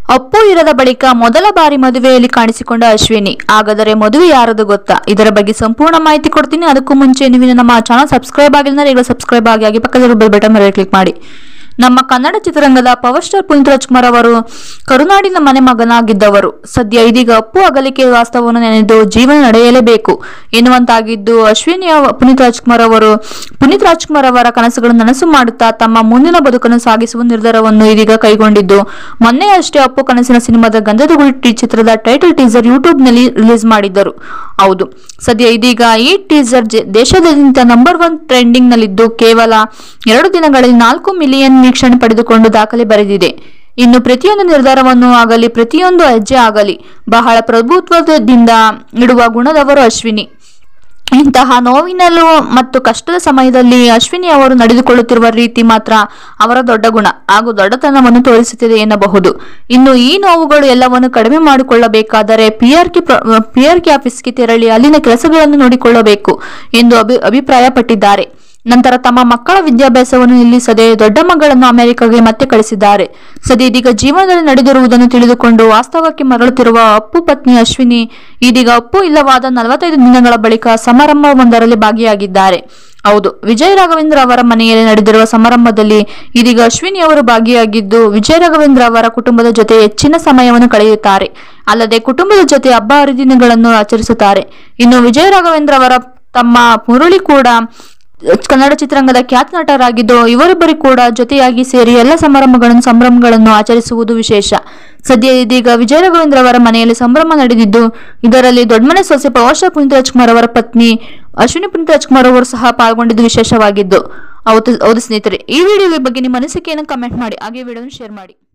ಅಪ್ಪು ಇರದ ಬಳಿಕ ಮೊದಲ ಬಾರಿ ಮದುವೆಯಲ್ಲಿ ಕಾಣಿಸಿಕೊಂಡ ಅಶ್ವಿನಿ ಹಾಗಾದರೆ ಮದುವೆ ಯಾರದು ಗೊತ್ತಾ ಇದರ ಬಗ್ಗೆ ಸಂಪೂರ್ಣ ಮಾಹಿತಿ ಕೊಡ್ತೀನಿ ಅದಕ್ಕೂ ಮುಂಚೆ ನೀವು ಇನ್ನು ನಮ್ಮ ಚಾನಲ್ ಸಬ್ಸ್ಕ್ರೈಬ್ ಆಗಿಲ್ಲ ಈಗ ಸಬ್ಸ್ಕ್ರೈಬ್ ಆಗಿ ಹಾಗೆ ಪಕ್ಕದಲ್ಲಿ ಬೆಲ್ ಬಟನ್ ಮೇಲೆ ಕ್ಲಿಕ್ ಮಾಡಿ ನಮ್ಮ ಕನ್ನಡ ಚಿತ್ರರಂಗದ ಪವರ್ ಸ್ಟಾರ್ ಪುನೀತ್ ರಾಜ್ಕುಮಾರ್ ಅವರು ಕರುನಾಡಿನ ಮನೆ ಮಗನಾಗಿದ್ದವರು ಸದ್ಯ ಇದೀಗ ಅಪ್ಪು ಅಗಲಿಕೆ ವಾಸ್ತವವನ್ನು ನೆನೆದು ಜೀವನ ನಡೆಯಲೇಬೇಕು ಎನ್ನುವಂತಾಗಿದ್ದು ಅಶ್ವಿನಿ ಅವ- ಪುನೀತ್ ರಾಜ್ಕುಮಾರ್ ಅವರು ಪುನೀತ್ ರಾಜ್ಕುಮಾರ್ ಅವರ ಕನಸುಗಳನ್ನು ನನಸು ಮಾಡುತ್ತಾ ತಮ್ಮ ಮುಂದಿನ ಬದುಕನ್ನು ಸಾಗಿಸುವ ನಿರ್ಧಾರವನ್ನು ಇದೀಗ ಕೈಗೊಂಡಿದ್ದು ಮೊನ್ನೆ ಅಷ್ಟೇ ಅಪ್ಪು ಕನಸಿನ ಸಿನಿಮಾದ ಗಂಧದ ಗುಡಿ ಚಿತ್ರದ ಟೈಟಲ್ ಟೀಸರ್ ಯೂಟ್ಯೂಬ್ ನಲ್ಲಿ ರಿಲೀಸ್ ಮಾಡಿದ್ದರು ಹೌದು ಸದ್ಯ ಇದೀಗ ಈ ಟೀಸರ್ ಜೆ- ದೇಶದಾದ್ಯಂತ ನಂಬರ್ ಒನ್ ಟ್ರೆಂಡಿಂಗ್ ನಲ್ಲಿದ್ದು ಕೇವಲ ಎರಡು ದಿನಗಳಲ್ಲಿ ನಾಲ್ಕು ಮಿಲಿಯನ್ ವೀಕ್ಷಣೆ ಪಡೆದುಕೊಂಡು ದಾಖಲೆ ಬರೆದಿದೆ ಇನ್ನು ಪ್ರತಿಯೊಂದು ನಿರ್ಧಾರವನ್ನು ಆಗಲಿ ಪ್ರತಿಯೊಂದು ಹೆಜ್ಜೆ ಆಗಲಿ ಬಹಳ ಪ್ರಭುತ್ವದಿಂದ ಇಡುವ ಗುಣದವರು ಅಶ್ವಿನಿ ಇಂತಹ ನೋವಿನಲ್ಲೂ ಮತ್ತು ಕಷ್ಟದ ಸಮಯದಲ್ಲಿ ಅಶ್ವಿನಿ ಅವರು ನಡೆದುಕೊಳ್ಳುತ್ತಿರುವ ರೀತಿ ಮಾತ್ರ ಅವರ ದೊಡ್ಡ ಗುಣ ಹಾಗೂ ದೊಡ್ಡತನವನ್ನು ತೋರಿಸುತ್ತಿದೆ ಎನ್ನಬಹುದು ಇನ್ನು ಈ ನೋವುಗಳು ಎಲ್ಲವನ್ನು ಕಡಿಮೆ ಮಾಡಿಕೊಳ್ಳಬೇಕಾದರೆ ಪಿಆರ್ಕೆ ಪಿಆರ್ಕೆ ಆಫೀಸ್ಗೆ ತೆರಳಿ ಅಲ್ಲಿನ ಕೆಲಸಗಳನ್ನು ನೋಡಿಕೊಳ್ಳಬೇಕು ಎಂದು ಅಭಿ ಅಭಿಪ್ರಾಯಪಟ್ಟಿದ್ದಾರೆ ನಂತರ ತಮ್ಮ ಮಕ್ಕಳ ವಿದ್ಯಾಭ್ಯಾಸವನ್ನು ನಿಲ್ಲಿಸದೆ ದೊಡ್ಡ ಮಗಳನ್ನು ಅಮೆರಿಕಾಗೆ ಮತ್ತೆ ಕಳಿಸಿದ್ದಾರೆ ಸದ್ಯ ಇದೀಗ ಜೀವನದಲ್ಲಿ ನಡೆದಿರುವುದನ್ನು ತಿಳಿದುಕೊಂಡು ವಾಸ್ತವಕ್ಕೆ ಮರಳುತ್ತಿರುವ ಅಪ್ಪು ಪತ್ನಿ ಅಶ್ವಿನಿ ಇದೀಗ ಅಪ್ಪು ಇಲ್ಲವಾದ ನಲವತ್ತೈದು ದಿನಗಳ ಬಳಿಕ ಸಮಾರಂಭವೊಂದರಲ್ಲಿ ಭಾಗಿಯಾಗಿದ್ದಾರೆ ಹೌದು ವಿಜಯ ರಾಘವೇಂದ್ರ ಅವರ ಮನೆಯಲ್ಲಿ ನಡೆದಿರುವ ಸಮಾರಂಭದಲ್ಲಿ ಇದೀಗ ಅಶ್ವಿನಿ ಅವರು ಭಾಗಿಯಾಗಿದ್ದು ವಿಜಯ ರಾಘವೇಂದ್ರ ಅವರ ಕುಟುಂಬದ ಜೊತೆ ಹೆಚ್ಚಿನ ಸಮಯವನ್ನು ಕಳೆಯುತ್ತಾರೆ ಅಲ್ಲದೆ ಕುಟುಂಬದ ಜೊತೆ ಹಬ್ಬ ಹರಿದಿನಗಳನ್ನು ಆಚರಿಸುತ್ತಾರೆ ಇನ್ನು ವಿಜಯ ರಾಘವೇಂದ್ರ ಅವರ ತಮ್ಮ ಮುರಳಿ ಕೂಡ ಕನ್ನಡ ಚಿತ್ರರಂಗದ ಖ್ಯಾತ ನಟರಾಗಿದ್ದು ಇವರಿಬ್ಬರು ಕೂಡ ಜೊತೆಯಾಗಿ ಸೇರಿ ಎಲ್ಲ ಸಮಾರಂಭಗಳನ್ನು ಸಂಭ್ರಮಗಳನ್ನು ಆಚರಿಸುವುದು ವಿಶೇಷ ಸದ್ಯ ಇದೀಗ ವಿಜಯ ರಾಘವೇಂದ್ರ ಅವರ ಮನೆಯಲ್ಲಿ ಸಂಭ್ರಮ ನಡೆದಿದ್ದು ಇದರಲ್ಲಿ ದೊಡ್ಡಮನೆ ಸೊಸೆ ಪವರ್ಶ ಪುನೀತ್ ರಾಜ್ಕುಮಾರ್ ಅವರ ಪತ್ನಿ ಅಶ್ವಿನಿ ಪುನೀತ್ ರಾಜ್ಕುಮಾರ್ ಅವರು ಸಹ ಪಾಲ್ಗೊಂಡಿದ್ದು ವಿಶೇಷವಾಗಿದ್ದು ಹೌದು ಹೌದು ಸ್ನೇಹಿತರೆ ಈ ವಿಡಿಯೋ ಬಗ್ಗೆ ನಿಮ್ಮ ಅನಿಸಿಕೆಯನ್ನು ಕಮೆಂಟ್ ಮಾಡಿ ಹಾಗೆ ವಿಡಿಯೋನ ಶೇರ್ ಮಾಡಿ